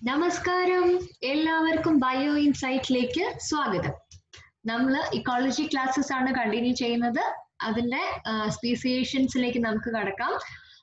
നമസ്കാരം എല്ലാവർക്കും ബയോ ഇൻസൈറ്റിലേക്ക് സ്വാഗതം നമ്മൾ ഇക്കോളജി ക്ലാസ്സസ് ആണ് കണ്ടിന്യൂ ചെയ്യുന്നത് അതിന്റെ സ്പീസിയേഷൻസിലേക്ക് നമുക്ക് കടക്കാം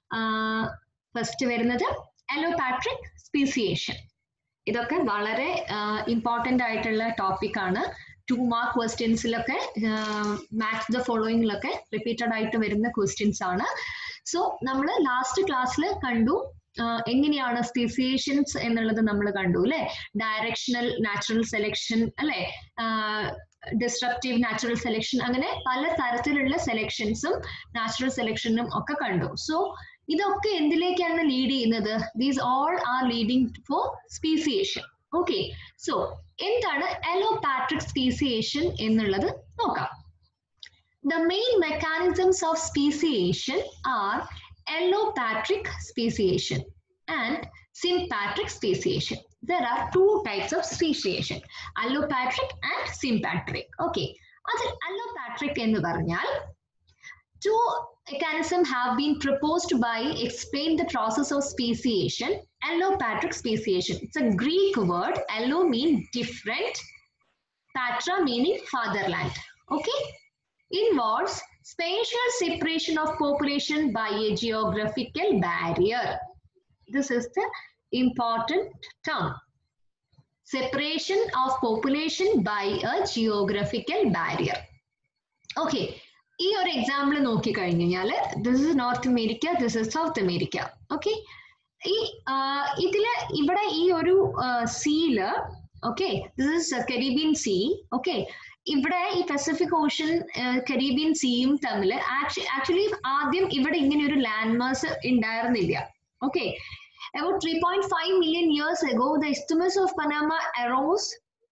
ഫസ്റ്റ് വരുന്നത് അലോപാട്രിക് സ്പീസിയേഷൻ ഇതൊക്കെ വളരെ ഇമ്പോർട്ടൻ്റ് ആയിട്ടുള്ള ടോപ്പിക് ആണ് ടു മാർക്ക് ക്വസ്റ്റ്യൻസിലൊക്കെ മാത്സ് ദ ഫോളോയിങ്ങിലൊക്കെ റിപ്പീറ്റഡ് ആയിട്ട് വരുന്ന ക്വസ്റ്റ്യൻസ് ആണ് സോ നമ്മൾ ലാസ്റ്റ് ക്ലാസ്സിൽ കണ്ടു എങ്ങനെയാണ് സ്പീസിയേഷൻസ് എന്നുള്ളത് നമ്മൾ കണ്ടു അല്ലെ ഡയറക്ഷണൽ നാച്ചുറൽ സെലക്ഷൻ അല്ലെ ഡിസ്ട്രപ്റ്റീവ് നാച്ചുറൽ സെലക്ഷൻ അങ്ങനെ പല തരത്തിലുള്ള സെലക്ഷൻസും നാച്ചുറൽ സെലക്ഷനും ഒക്കെ കണ്ടു സോ ഇതൊക്കെ എന്തിലേക്കാണ് ലീഡ് ചെയ്യുന്നത് these all are leading for speciation okay so എന്താണ് അലോപാട്രിക് സ്പീസിയേഷൻ എന്നുള്ളത് നോക്കാം the main mechanisms of speciation are allopatric speciation and sympatric speciation. There are two types of speciation, allopatric and sympatric. Okay, അതിൽ allopatric എന്ന് പറഞ്ഞാൽ two mechanism have been proposed by explain the process of speciation. Allopatric speciation. It's a Greek word. Allo mean different. Patra meaning fatherland. Okay, involves spatial separation of population by a geographical barrier. This is the important term. Separation of population by a geographical barrier. Okay, ഈ ഒരു example നോക്കി കഴിഞ്ഞു കഴിഞ്ഞാൽ this is North America this is South America okay ഈ ഇതില് ഇവിടെ ഈ ഒരു സീല് okay this is Caribbean Sea okay ഇവിടെ ഈ പസഫിക് ഓഷൻ കരീബിയൻ സീയും തമ്മിൽ ആക്ച്വലി ആദ്യം ഇവിടെ ഇങ്ങനെ ഒരു ലാൻഡ് മാസ് ഉണ്ടായിരുന്നില്ല okay about 3.5 million years ago the isthmus of panama arose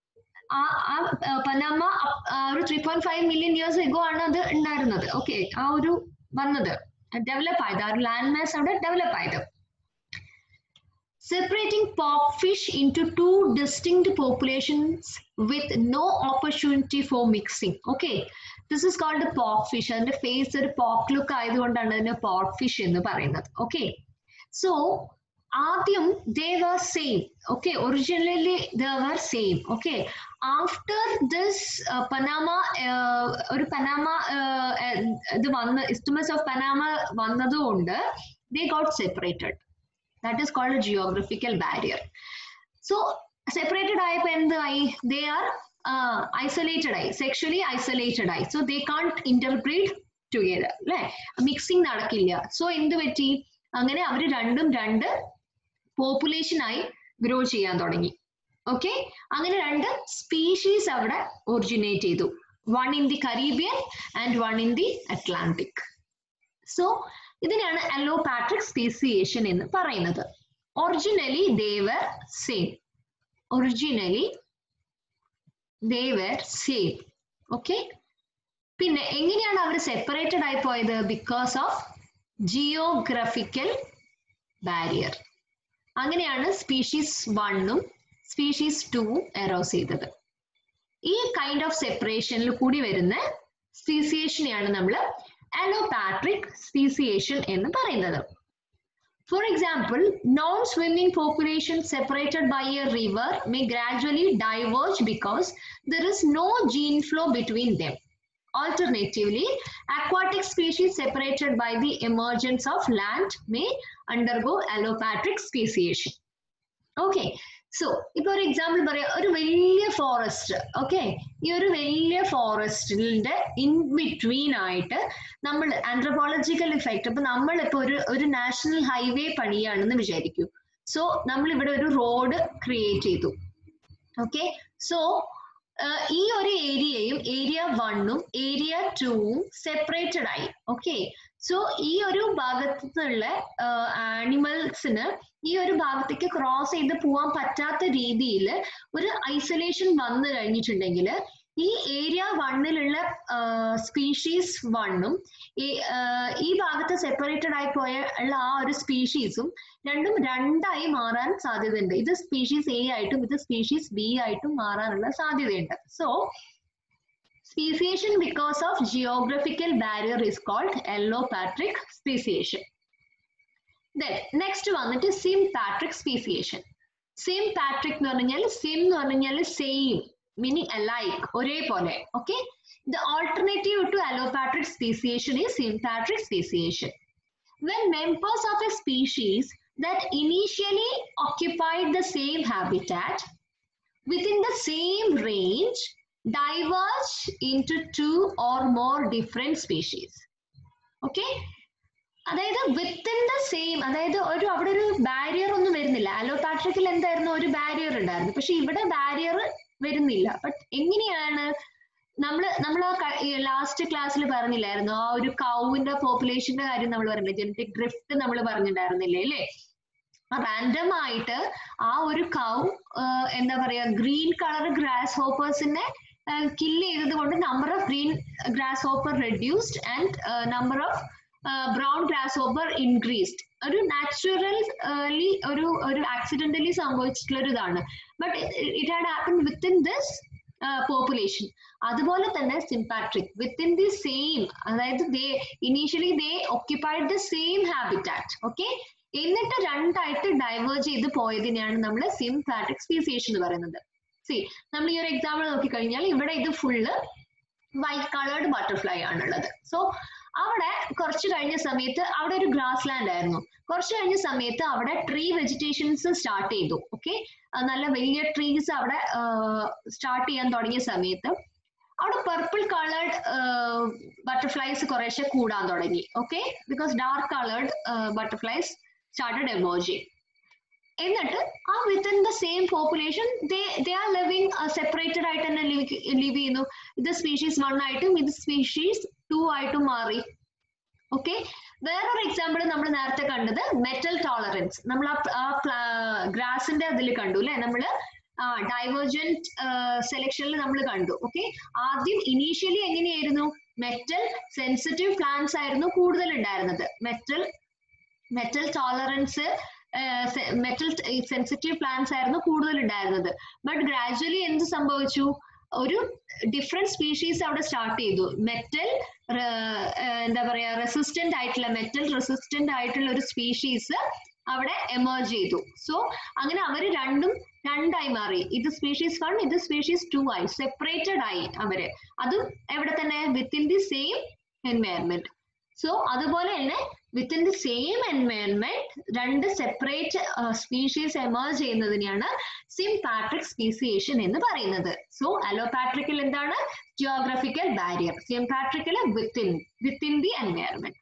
Panama ഒരു three point five million years ago ആണ് അത് ഉണ്ടായിരുന്നത് ഓക്കെ ആ ഒരു വന്നത് ഡെവലപ്പ് ആയത് ആ ഒരു ലാൻഡ് മാസ് അവിടെ ഡെവലപ്പ് ആയത് separating pogfish into two distinct populations with no opportunity for mixing. Okay, this is called a pogfish. അതിന്റെ ഫേസ് ഒരു പോക്ക് ലുക്ക് ആയതുകൊണ്ടാണ് അതിന് പോഗ്ഫിഷ് എന്ന് പറയുന്നത് ഓക്കെ സോ ആദ്യം they were same okay originally they were same okay after this Panama ഒരു Panama ഇത് വന്ന് ഇസ്റ്റുമസ് ഓഫ് പനാമ വന്നതുകൊണ്ട് they got separated that is called a geographical barrier so separated ആയപ്പോ എന്തായി they are uh, isolated ആയി sexually isolated ആയി so they can't interbreed together അല്ലെ mixing നടക്കില്ല സോ എന്ത് പറ്റി അങ്ങനെ അവർ രണ്ടും രണ്ട് പോപ്പുലേഷൻ ആയി ഗ്രോ ചെയ്യാൻ തുടങ്ങി ഓക്കെ അങ്ങനെ രണ്ട് സ്പീഷീസ് അവിടെ ഒറിജിനേറ്റ് ചെയ്തു one in the Caribbean and one in the Atlantic so ഇതിനെയാണ് അലോപാട്രിക് സ്പീസിയേഷൻ എന്ന് പറയുന്നത് originally they were same originally they were same okay പിന്നെ എങ്ങനെയാണ് അവർ സെപ്പറേറ്റഡ് ആയി പോയത് ബിക്കോസ് ഓഫ് ജിയോഗ്രഫിക്കൽ ബാരിയർ അങ്ങനെയാണ് സ്പീഷീസ് വണ്ണും സ്പീഷീസ് ടൂവും എറോസ് ചെയ്തത് ഈ കൈൻഡ് ഓഫ് സെപ്പറേഷനിൽ കൂടി വരുന്ന സ്പീസിയേഷനെയാണ് നമ്മൾ allopatric speciation എന്ന് പറയുന്നത് For example, non-swimming populations separated by a river may gradually diverge because there is no gene flow between them. Alternatively, aquatic species separated by the emergence of land may undergo allopatric speciation. Okay, so ഇപ്പൊ ഒരു example പറയാം ഒരു വലിയ forest okay ഈ ഒരു വലിയ ഫോറസ്റ്റിന്റെ in between ആയിട്ട് നമ്മൾ ആന്ത്രപ്പോളജിക്കൽ ഇഫക്റ്റ് അപ്പൊ നമ്മളിപ്പോ ഒരു ഒരു നാഷണൽ ഹൈവേ പണിയാണെന്ന് വിചാരിക്കൂ സോ നമ്മൾ ഇവിടെ ഒരു റോഡ് ക്രിയേറ്റ് ചെയ്തു ഓക്കെ സോ ഈ ഒരു ഏരിയയും ഏരിയ വണ്ണും ഏരിയ ടൂവും സെപ്പറേറ്റഡ് ആയി ഓക്കെ സോ ഈ ഒരു ഭാഗത്തു നിന്നുള്ള ആനിമൽസിന് ഈ ഒരു ഭാഗത്തേക്ക് ക്രോസ് ചെയ്ത് പോവാൻ പറ്റാത്ത രീതിയിൽ ഒരു ഐസൊലേഷൻ വന്നു കഴിഞ്ഞിട്ടുണ്ടെങ്കിൽ ഈ ഏരിയ വണ്ണിലുള്ള സ്പീഷീസ് വണ്ണും ഈ ഭാഗത്ത് സെപ്പറേറ്റഡ് ആയി പോയ ഉള്ള ആ ഒരു സ്പീഷീസും രണ്ടും രണ്ടായി മാറാൻ സാധ്യതയുണ്ട് ഇത് സ്പീഷീസ് എ ആയിട്ടും ഇത് സ്പീഷീസ് ബി ആയിട്ടും മാറാനുള്ള സാധ്യതയുണ്ട് so Speciation because of geographical barrier is called allopatric speciation. Then next വന്നിട്ട് sympatric speciation. സിം പാട്രിക് എന്ന് പറഞ്ഞാൽ സിം എന്ന് പറഞ്ഞാൽ സെയിം മീനിങ് അലൈക്ക് ഒരേപോലെ okay the alternative to allopatric speciation is sympatric speciation when members of a species that initially occupied the same habitat within the same range diverge into two or more different species. Okay? അതായത് within the same അതായത് ഒരു അവിടെ ഒരു barrier ഒന്നും വരുന്നില്ല അലോപാട്രിക്കിൽ എന്തായിരുന്നു ഒരു barrier ഉണ്ടായിരുന്നു പക്ഷെ ഇവിടെ ബാരിയർ വരുന്നില്ല ബട്ട് എങ്ങനെയാണ് നമ്മൾ നമ്മൾ ലാസ്റ്റ് ക്ലാസ്സിൽ പറഞ്ഞില്ലായിരുന്നു ആ ഒരു കൗവിന്റെ പോപ്പുലേഷന്റെ കാര്യം നമ്മൾ പറഞ്ഞില്ലേ ജനറ്റിക് ഡ്രിഫ്റ്റ് നമ്മൾ പറഞ്ഞിട്ടുണ്ടായിരുന്നില്ലേ അല്ലേ റാൻഡം ആയിട്ട് ആ ഒരു കൗ എന്താ പറയാ ഗ്രീൻ കളർ ഗ്രാസ് ഹോപ്പേഴ്സിനെ കില്ല് ചെയ്തത് കൊണ്ട് number of green grasshopper reduced and number of brown grasshopper increased ഒരു നാച്ചുറലി ഒരു ഒരു ആക്സിഡന്റലി സംഭവിച്ചിട്ടുള്ള ഒരു ഇതാണ് but it had happen within this population അതുപോലെ തന്നെ സിംപാട്രിക് വിത്തിൻ ദി സെയിം അതായത് they initially they occupied the same habitat okay എന്നിട്ട് രണ്ടായിട്ട് ഡൈവേർജ് ചെയ്ത് പോയതിനെയാണ് നമ്മൾ സിംപാട്രിക് സ്പീസിയേഷൻ എന്ന് പറയുന്നത് സി നമ്മൾ ഈ ഒരു എക്സാമ്പിൾ നോക്കിക്കഴിഞ്ഞാൽ ഇവിടെ ഇത് ഫുള്ള് വൈറ്റ് കളേർഡ് ബട്ടർഫ്ലൈ ആണുള്ളത് സോ അവിടെ കുറച്ച് കഴിഞ്ഞ സമയത്ത് അവിടെ ഒരു ഗ്രാസ് ലാൻഡ് ആയിരുന്നു കുറച്ച് കഴിഞ്ഞ സമയത്ത് അവിടെ ട്രീ വെജിറ്റേഷൻസ് സ്റ്റാർട്ട് ചെയ്തു ഓക്കെ നല്ല വലിയ ട്രീസ് അവിടെ സ്റ്റാർട്ട് ചെയ്യാൻ തുടങ്ങിയ സമയത്ത് അവിടെ പർപ്പിൾ കളേർഡ് ബട്ടർഫ്ലൈസ് കുറേശ്ശെ കൂടാൻ തുടങ്ങി okay because dark coloured butterflies started emerging എന്നിട്ട് ആ within the same population they they are living separated ആയിട്ട് തന്നെ ലിവ് ചെയ്യുന്നു ഇത് സ്പീഷീസ് വൺ ആയിട്ടും ഇത് സ്പീഷീസ് ടു ആയിട്ടും മാറി ഓക്കെ വേറൊരു എക്സാമ്പിൾ നമ്മൾ നേരത്തെ കണ്ടത് മെറ്റൽ ടോളറൻസ് നമ്മൾ ആ ഗ്രാസിന്റെ അതിൽ കണ്ടു അല്ലെ നമ്മൾ ഡൈവേർജന്റ് സെലക്ഷനിൽ നമ്മൾ കണ്ടു ഓക്കെ ആദ്യം ഇനീഷ്യലി എങ്ങനെയായിരുന്നു മെറ്റൽ സെൻസിറ്റീവ് പ്ലാന്റ്സ് ആയിരുന്നു കൂടുതൽ ഉണ്ടായിരുന്നത് metal metal tolerance metal sensitive plants ആയിരുന്നു കൂടുതൽ ഉണ്ടായിരുന്നത് ബട്ട് ഗ്രാജുവലി എന്ത് സംഭവിച്ചു ഒരു ഡിഫറെന്റ് സ്പീഷീസ് അവിടെ സ്റ്റാർട്ട് ചെയ്തു മെറ്റൽ എന്താ പറയാ റെസിസ്റ്റന്റ് ആയിട്ടുള്ള മെറ്റൽ റെസിസ്റ്റന്റ് ആയിട്ടുള്ള ഒരു സ്പീഷീസ് അവിടെ എമേർജ് ചെയ്തു സോ അങ്ങനെ അവർ രണ്ടും രണ്ടായി മാറി ഇത് സ്പീഷീസ് വൺ ഇത് സ്പീഷീസ് ടു ആയി സെപ്പറേറ്റഡ് ആയി അവര് അതും എവിടെ തന്നെ within the same environment so അതുപോലെ തന്നെ വിത്തിൻ ദി സെയിം എൻവയൺമെന്റ് രണ്ട് സെപ്പറേറ്റ് സ്പീഷീസ് എമേർജ് ചെയ്യുന്നതിനെയാണ് സിംപാട്രിക് സ്പീസിയേഷൻ എന്ന് പറയുന്നത് സോ അലോപാട്രിക്കിൽ എന്താണ് ജിയോഗ്രഫിക്കൽ ബാരിയർ സിംപാട്രിക്കിൽ within within the environment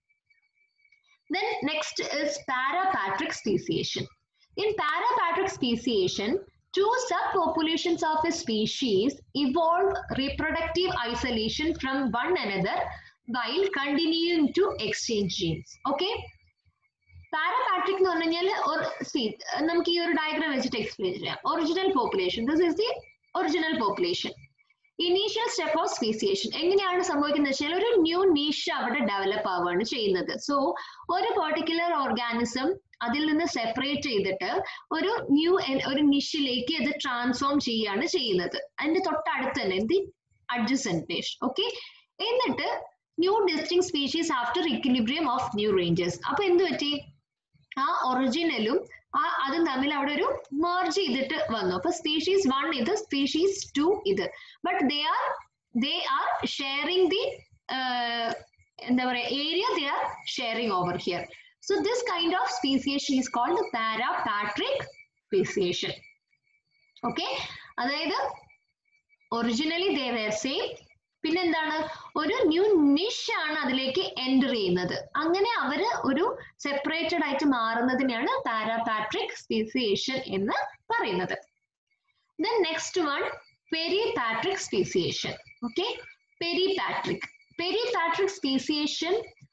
Then next is parapatric speciation. In parapatric speciation, two subpopulations of a species evolve reproductive isolation from one another while continuing to exchange genes. Okay? Parapatric എന്ന് പറഞ്ഞു കഴിഞ്ഞാൽ C നമുക്ക് ഈ ഒരു diagram വെച്ചിട്ട് explain ചെയ്യാം original population this is the original population initial step of speciation എങ്ങനെയാണ് സംഭവിക്കുന്നത് വെച്ചാൽ ഒരു ന്യൂ നീഷ അവിടെ ഡെവലപ്പ് ആവുകയാണ് ചെയ്യുന്നത് സോ ഒരു പെർട്ടിക്കുലർ ഓർഗാനിസം അതിൽ നിന്ന് സെപ്പറേറ്റ് ചെയ്തിട്ട് ഒരു ന്യൂ ഒരു നിഷിലേക്ക് ഇത് ട്രാൻസ്ഫോം ചെയ്യുകയാണ് ചെയ്യുന്നത് അതിന്റെ തൊട്ടടുത്ത് തന്നെ എന്ത് അഡ്ജസെന്റ് നിഷ് ഓക്കെ എന്നിട്ട് new distinct species after equilibrium of new ranges അപ്പൊ എന്ത് പറ്റി ആ ഒറിജിനലും ആ അതും തമ്മിൽ അവിടെ ഒരു മെർജ് ചെയ്തിട്ട് വന്നു അപ്പൊ സ്പീഷീസ് വൺ ഇത് സ്പീഷീസ് ടു ഇത് but they are they are sharing the എന്താ പറയാ area they are sharing over here so this kind of speciation is called parapatric speciation okay അതായത് ഒറിജിനലി ദേ വേർ സെയിം പിന്നെന്താണ് ഒരു new നിഷ് ആണ് അതിലേക്ക് enter ചെയ്യുന്നത് അങ്ങനെ അവര് ഒരു സെപ്പറേറ്റഡ് ആയിട്ട് മാറുന്നതിനെയാണ് പാരാപാട്രിക് സ്പീസിയേഷൻ എന്ന് പറയുന്നത് then next one peripatric speciation okay peripatric peripatric speciation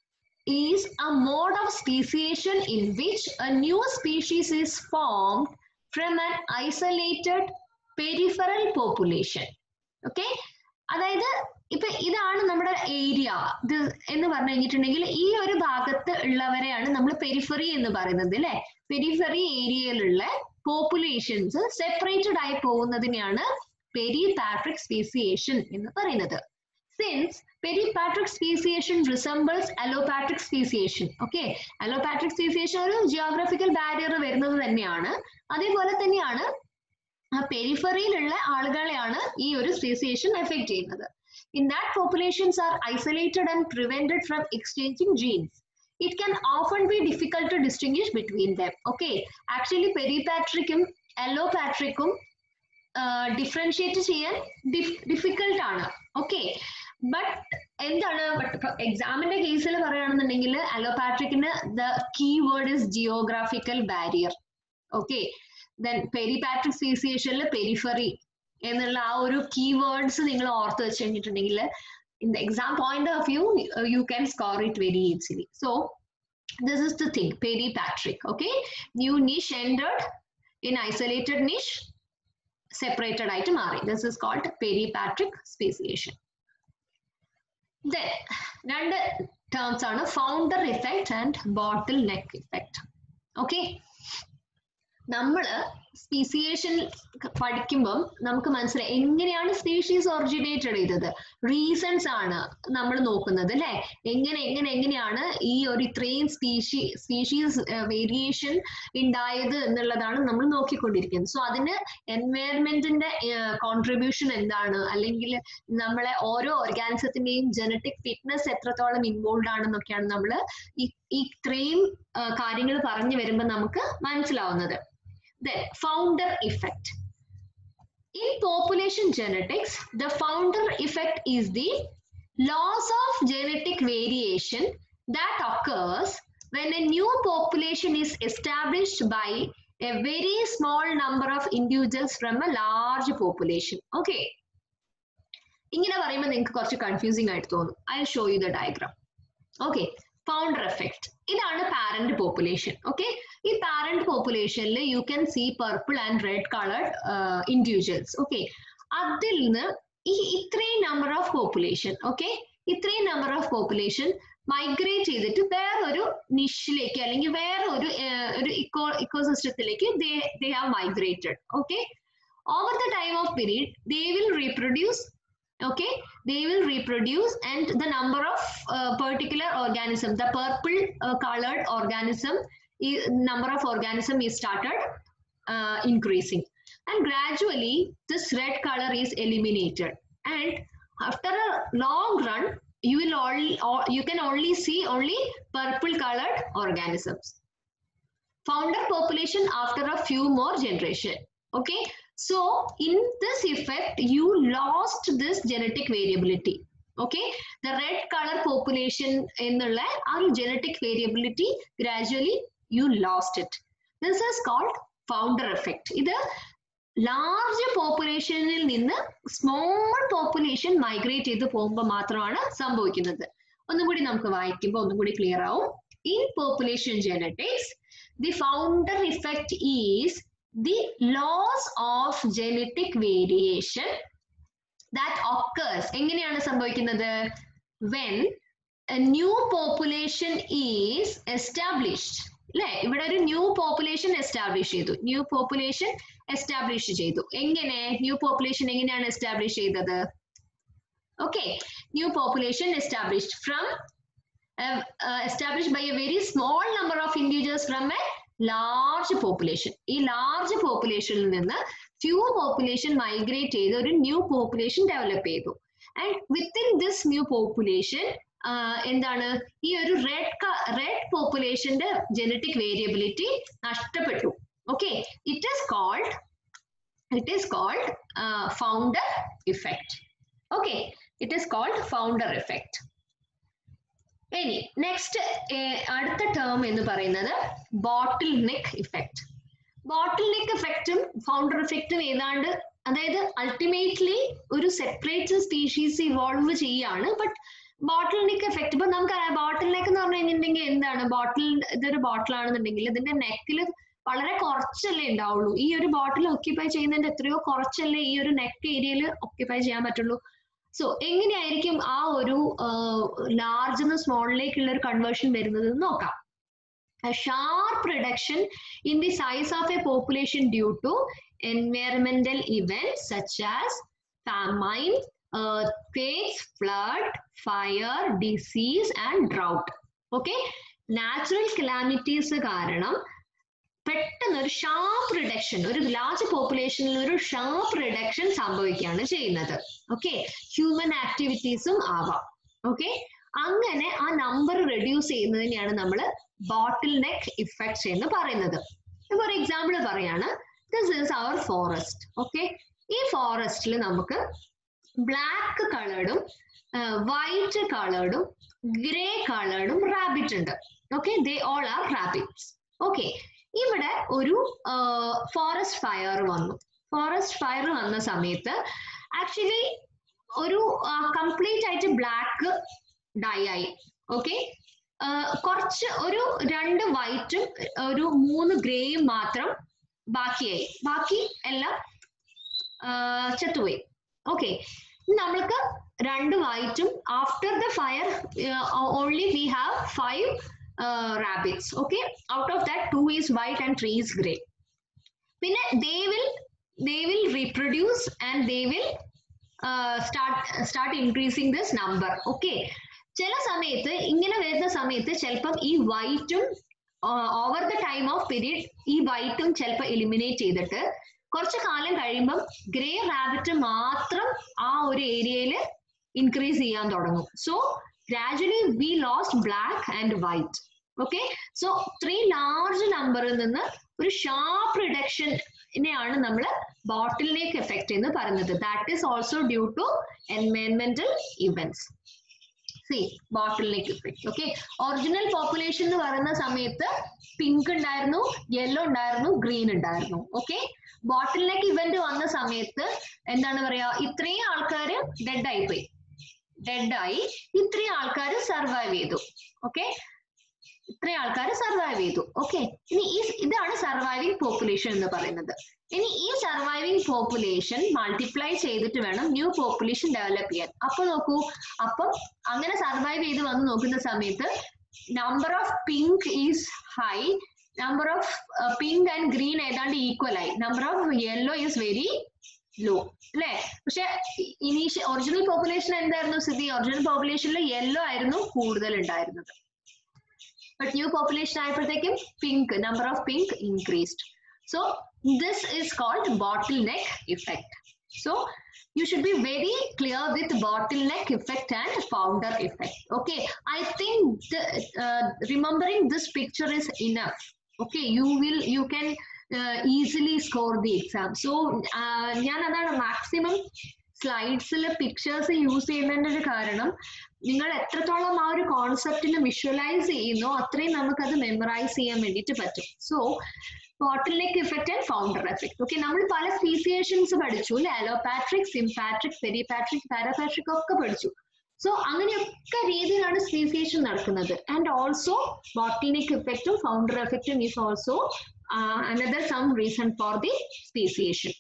is a mode of speciation in which a new species is formed from an isolated peripheral population. Okay? അതായത് ഇപ്പൊ ഇതാണ് നമ്മുടെ ഏരിയ ഇത് എന്ന് പറഞ്ഞു കഴിഞ്ഞിട്ടുണ്ടെങ്കിൽ ഈ ഒരു ഭാഗത്ത് ഉള്ളവരെയാണ് നമ്മൾ പെരിഫറി എന്ന് പറയുന്നത് അല്ലെ പെരിഫറി ഏരിയയിലുള്ള പോപ്പുലേഷൻസ് സെപ്പറേറ്റഡ് ആയി പോകുന്നതിനെയാണ് പെരിപാട്രിക് സ്പീസിയേഷൻ എന്ന് പറയുന്നത് since peripatric speciation resembles allopatric speciation okay allopatric speciation ഒരു ജിയോഗ്രഫിക്കൽ ബാരിയർ വരുന്നത് തന്നെയാണ് അതേപോലെ തന്നെയാണ് ആ പെരിഫറിയിലുള്ള ആളുകളെയാണ് ഈ ഒരു സ്പീസിയേഷൻ എഫക്ട് ചെയ്യുന്നത് in that populations are isolated and prevented from exchanging genes it can often be difficult to distinguish between them. Okay, actually peripatricum, allopatricum differentiate ചെയ്യാൻ ഡിഫിക്കൽട്ട് ആണ് ഓക്കെ ബട്ട് എന്താണ് എക്സാമിന്റെ കേസിൽ പറയുകയാണെന്നുണ്ടെങ്കിൽ അലോപാട്രിക്കിന് the key word is geographical barrier okay then peripatric സ്പീസിയേഷനിൽ periphery എന്നുള്ള ആ ഒരു കീ വേർഡ്സ് നിങ്ങൾ ഓർത്ത് വെച്ച് കഴിഞ്ഞിട്ടുണ്ടെങ്കിൽ in the exam point of view, uh, you can score it very easily. So this is the thing, peripatric, okay? New niche entered in isolated niche, separated item RA. This is called peripatric speciation. Then, രണ്ട് terms ആണ് founder effect and bottleneck effect. Okay? നമ്മള് speciation പഠിക്കുമ്പം നമുക്ക് മനസ്സിലായി എങ്ങനെയാണ് species originated ചെയ്തത് reasons ആണ് നമ്മൾ നോക്കുന്നത് അല്ലെ എങ്ങനെ എങ്ങനെ എങ്ങനെയാണ് ഈ ഒരു ഇത്രയും സ്പീഷി സ്പീഷീസ് വേരിയേഷൻ ഉണ്ടായത് എന്നുള്ളതാണ് നമ്മൾ നോക്കിക്കൊണ്ടിരിക്കുന്നത് സോ അതിന് എൻവയറമെന്റിന്റെ കോൺട്രിബ്യൂഷൻ എന്താണ് അല്ലെങ്കിൽ നമ്മളെ ഓരോ ഓർഗാനിസത്തിന്റെയും ജനറ്റിക് ഫിറ്റ്നസ് എത്രത്തോളം ഇൻവോൾവ് ആണെന്നൊക്കെയാണ് നമ്മൾ ഈ ഇത്രയും കാര്യങ്ങൾ പറഞ്ഞു വരുമ്പോൾ നമുക്ക് മനസ്സിലാവുന്നത് Then, founder effect. In population genetics, the founder effect is the loss of genetic variation that occurs when a new population is established by a very small number of individuals from a large population. Okay. ഇങ്ങനെ പറയുമ്പോൾ നിങ്ങൾക്ക് കുറച്ച് confusing ആയിട്ട് തോന്നും I show you the diagram okay founder effect ഇതാണ് parent population okay ഈ parent പോപ്പുലേഷനിൽ you can see purple and red coloured individuals okay അതിൽ നിന്ന് ഈ ഇത്രയും നമ്പർ ഓഫ് പോപ്പുലേഷൻ ഓക്കെ ഇത്രയും നമ്പർ ഓഫ് പോപ്പുലേഷൻ മൈഗ്രേറ്റ് ചെയ്തിട്ട് വേറൊരു നിഷിലേക്ക് അല്ലെങ്കിൽ വേറെ ഒരു ഒരു ഇക്കോ ഇക്കോസിസ്റ്റത്തിലേക്ക് they have migrated okay over the time of period they will reproduce okay they will reproduce and the number of uh, particular organism the purple uh, colored organism number of organism is started uh, increasing and gradually this red color is eliminated and after a long run you will only or you can only see only purple colored organisms founder population after a few more generation okay so in this effect you lost this genetic variability okay the red color population എന്നുള്ള ആ ഒരു genetic variability gradually you lost it this is called founder effect ഇത് large പോപ്പുലേഷനിൽ നിന്ന് small population migrate ചെയ്ത് പോകുമ്പോൾ മാത്രമാണ് സംഭവിക്കുന്നത് ഒന്നും കൂടി നമുക്ക് വായിക്കുമ്പോൾ ഒന്നും കൂടി ക്ലിയർ ആവും in population genetics the founder effect is the loss of genetic variation that occurs എങ്ങനെയാണ് സംഭവിക്കുന്നത് when a new population is established അല്ലെ ഇവിടെ ഒരു ന്യൂ പോപ്പുലേഷൻ എസ്റ്റാബ്ലിഷ് ചെയ്തു ന്യൂ പോപ്പുലേഷൻ എസ്റ്റാബ്ലിഷ് ചെയ്തു എങ്ങനെ ന്യൂ പോപ്പുലേഷൻ എങ്ങനെയാണ് എസ്റ്റാബ്ലിഷ് ചെയ്തത് okay new population established from established by a very small number of individuals from a large population ഈ large പോപ്പുലേഷനിൽ നിന്ന് ഫ്യൂ പോപ്പുലേഷൻ മൈഗ്രേറ്റ് ചെയ്ത് ഒരു ന്യൂ പോപ്പുലേഷൻ ഡെവലപ്പ് ചെയ്തു and within this new population എന്താണ് ഈ ഒരു റെഡ് റെഡ് പോപ്പുലേഷന്റെ ജനറ്റിക് വേരിയബിലിറ്റി നഷ്ടപ്പെട്ടു okay it is called it is called founder effect okay it is called founder effect ഇനി നെക്സ്റ്റ് അടുത്ത ടേം എന്ന് പറയുന്നത് bottleneck effect bottleneck ഇഫക്റ്റും ഫൗണ്ടർ ഇഫക്റ്റും ഏതാണ്ട് അതായത് അൾട്ടിമേറ്റ്ലി ഒരു സെപ്പറേറ്റ് സ്പീഷീസ് ഇവോൾവ് ചെയ്യാണ് ബട്ട് ബോട്ടിൽ നെക്ക് എഫക്റ്റ് ഇപ്പൊ നമുക്കറിയാം ബോട്ടിൽ നെക്ക് എന്ന് പറഞ്ഞു കഴിഞ്ഞിട്ടുണ്ടെങ്കിൽ എന്താണ് ബോട്ടിൽ ഇതൊരു ബോട്ടിൽ ആണെന്നുണ്ടെങ്കിൽ ഇതിന്റെ നെക്കിൽ വളരെ കുറച്ചല്ലേ ഉണ്ടാവുള്ളൂ ഈ ഒരു ബോട്ടിൽ ഒക്യുപ്പൈ ചെയ്യുന്നതിന്റെ എത്രയോ കുറച്ചല്ലേ ഈ ഒരു നെക്ക് ഏരിയയിൽ ഒക്യുപ്പൈ ചെയ്യാൻ പറ്റുള്ളൂ സോ എങ്ങനെയായിരിക്കും ആ ഒരു ലാർജ് നിന്ന് സ്മോളിലേക്കുള്ള ഒരു കൺവേർഷൻ വരുന്നത് നോക്കാം a sharp reduction in the size of a population due to environmental events such as famine, earthquakes, flood, fire, disease and drought. Okay, natural calamities കാരണം പെട്ടെന്ന് ഒരു ഷാർപ്പ് റിഡക്ഷൻ ഒരു ലാർജ് പോപ്പുലേഷനിൽ ഒരു ഷാർപ്പ് റിഡക്ഷൻ സംഭവിക്കുകയാണ് ചെയ്യുന്നത് ഓക്കെ ഹ്യൂമൻ ആക്ടിവിറ്റീസും ആവാം ഓക്കെ അങ്ങനെ ആ നമ്പർ റെഡ്യൂസ് ചെയ്യുന്നതിനെയാണ് നമ്മൾ ബോട്ടിൽ നെക്ക് ഇഫക്ട്സ് എന്ന് പറയുന്നത് ഫോർ എക്സാമ്പിൾ പറയാണ് this is our forest okay ഈ ഫോറസ്റ്റിൽ നമുക്ക് ബ്ലാക്ക് കളേർഡും വൈറ്റ് കളേർഡും ഗ്രേ കളേർഡും റാബിറ്റ് ഉണ്ട് okay they all are rabbits okay ഇവിടെ ഒരു ഫോറസ്റ്റ് ഫയർ വന്നു ഫോറസ്റ്റ് ഫയർ വന്ന സമയത്ത് ആക്ച്വലി ഒരു കംപ്ലീറ്റ് ആയിട്ട് ബ്ലാക്ക് ഡൈ ആയി ഓക്കെ കുറച്ച് ഒരു രണ്ട് വൈറ്റും ഒരു മൂന്ന് ഗ്രേയും മാത്രം ബാക്കിയായി ബാക്കി എല്ലാം ചത്തുപോയി ഓക്കെ നമ്മൾക്ക് രണ്ട് വൈറ്റും after the fire only we have five rabbits okay out of that two is white and three is grey പിന്നെ they will they will reproduce and they will start start increasing this number okay ചില സമയത്ത് ഇങ്ങനെ വരുന്ന സമയത്ത് ചിലപ്പം ഈ വൈറ്റും over the time of period ഈ വൈറ്റും ചിലപ്പോൾ എലിമിനേറ്റ് ചെയ്തിട്ട് കുറച്ച് കാലം കഴിയുമ്പം ഗ്രേ റാബിറ്റ് മാത്രം ആ ഒരു ഏരിയയിൽ ഇൻക്രീസ് ചെയ്യാൻ തുടങ്ങും so gradually we lost black and white okay so ഇത്രയും ലാർജ് നമ്പറിൽ നിന്ന് ഒരു ഷാർപ്പ് റിഡക്ഷനെയാണ് നമ്മൾ ബോട്ടിൽ നെക്ക് എഫക്റ്റ് എന്ന് പറയുന്നത് that is also due to എൻവയൺമെന്റൽ events see bottleneck effect okay original population എന്ന് പറയുന്ന സമയത്ത് പിങ്ക് ഉണ്ടായിരുന്നു യെല്ലോ ഉണ്ടായിരുന്നു ഗ്രീൻ ഉണ്ടായിരുന്നു ഓക്കെ ബോട്ടിൽ നെക്ക് ഇവന്റ് വന്ന സമയത്ത് എന്താണ് പറയാ ഇത്രയും ആൾക്കാർ ഡെഡ് ആയിപ്പോയി ഡെഡ് ആയി ഇത്രയും ആൾക്കാർ സർവൈവ് ചെയ്തു ഓക്കെ ഇത്രയും ആൾക്കാർ സർവൈവ് ചെയ്തു ഓക്കെ ഇനി ഈ ഇതാണ് സർവൈവിംഗ് പോപ്പുലേഷൻ എന്ന് പറയുന്നത് ഇനി ഈ സർവൈവിംഗ് പോപ്പുലേഷൻ മൾട്ടിപ്ലൈ ചെയ്തിട്ട് വേണം ന്യൂ പോപ്പുലേഷൻ ഡെവലപ്പ് ചെയ്യാൻ അപ്പൊ നോക്കൂ അപ്പം അങ്ങനെ സർവൈവ് ചെയ്ത് വന്ന് നോക്കുന്ന സമയത്ത് number of pink is high number of pink and green ഏതാണ്ട് ഈക്വൽ ആയി number of yellow is very low അല്ലെ പക്ഷെ ഇനീഷ്യ ഒറിജിനൽ പോപ്പുലേഷൻ എന്തായിരുന്നു സ്ഥിതി ഒറിജിനൽ പോപ്പുലേഷനിൽ യെല്ലോ ആയിരുന്നു കൂടുതൽ ഉണ്ടായിരുന്നത് ബട്ട് ന്യൂ പോപ്പുലേഷൻ ആയപ്പോഴത്തേക്കും pink number of pink increased so this is called bottleneck effect so you should be very clear with bottleneck effect and founder effect okay i think the, uh, remembering this picture is enough okay you will you can uh, easily score the exam so ഞാൻ അതാണ് maximum സ്ലൈഡ്സിൽ pictures use ചെയ്യുന്നതിന്റെ ഒരു കാരണം നിങ്ങൾ എത്രത്തോളം ആ ഒരു കോൺസെപ്റ്റിനെ visualise ചെയ്യുന്നോ അത്രയും നമുക്കത് മെമ്മറൈസ് ചെയ്യാൻ വേണ്ടിയിട്ട് പറ്റും so bottleneck effect and founder effect okay നമ്മൾ പല സ്പീസിയേഷൻസ് പഠിച്ചു അല്ലെ അലോപാട്രിക് സിംപാട്രിക് പെരിപാട്രിക് പാരാപാട്രിക് ഒക്കെ പഠിച്ചു സോ അങ്ങനെയൊക്കെ രീതിയിലാണ് സ്പീസിയേഷൻ നടക്കുന്നത് ആൻഡ് ഓൾസോ ബോട്ടിൽനെക്ക് ഇഫക്റ്റും ഫൗണ്ടർ എഫക്റ്റും is also another some reason for the speciation